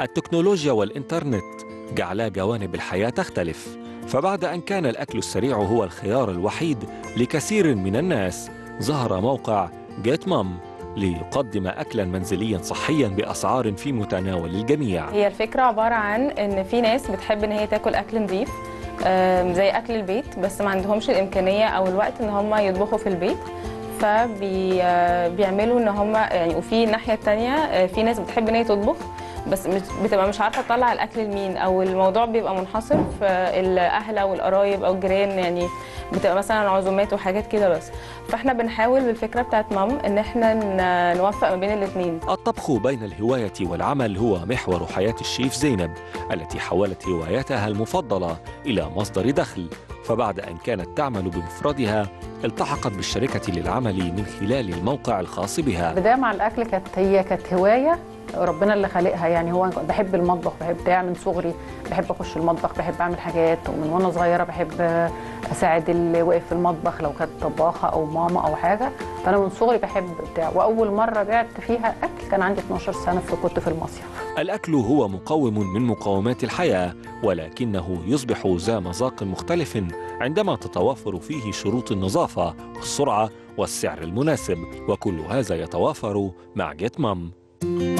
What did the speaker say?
التكنولوجيا والإنترنت جعلا جوانب الحياة تختلف فبعد أن كان الأكل السريع هو الخيار الوحيد لكثير من الناس ظهر موقع جيت مام ليقدم أكلا منزليا صحيا بأسعار في متناول الجميع هي الفكرة عبارة عن إن في ناس بتحب إن هي تاكل أكل نظيف آم، زي أكل البيت بس ما عندهمش الإمكانية أو الوقت إن هم يطبخوا في البيت فبيعملوا إن هم يعني وفي الناحية التانية آه، في ناس بتحب إن هي تطبخ بس مش بتبقى مش عارفة تطلع الأكل لمين أو الموضوع بيبقى منحصر في الأهل أو القرايب أو الجيران يعني بتبقى مثلا عزومات وحاجات كده بس فاحنا بنحاول بالفكرة بتاعت مام إن احنا ن- نوفق ما بين الاتنين الطبخ بين الهواية والعمل هو محور حياة الشيف زينب التي حولت هوايتها المفضلة إلى مصدر دخل فبعد أن كانت تعمل بمفردها التحقت بالشركة للعمل من خلال الموقع الخاص بها البدايه مع الاكل كانت هي كانت هوايه ربنا اللي خالقها يعني هو أنا بحب المطبخ بحب بتاع من صغري بحب اخش المطبخ بحب اعمل حاجات ومن وانا صغيره بحب اساعد اللي واقف في المطبخ لو كانت طباخه او ماما او حاجه فانا من صغري بحب بتاع واول مره بعت فيها اكل كان عندي 12 سنه فكنت في المصيف الأكل هو مقوم من مقومات الحياة ولكنه يصبح ذا مذاق مختلف عندما تتوافر فيه شروط النظافة والسرعة والسعر المناسب وكل هذا يتوافر مع جيت مام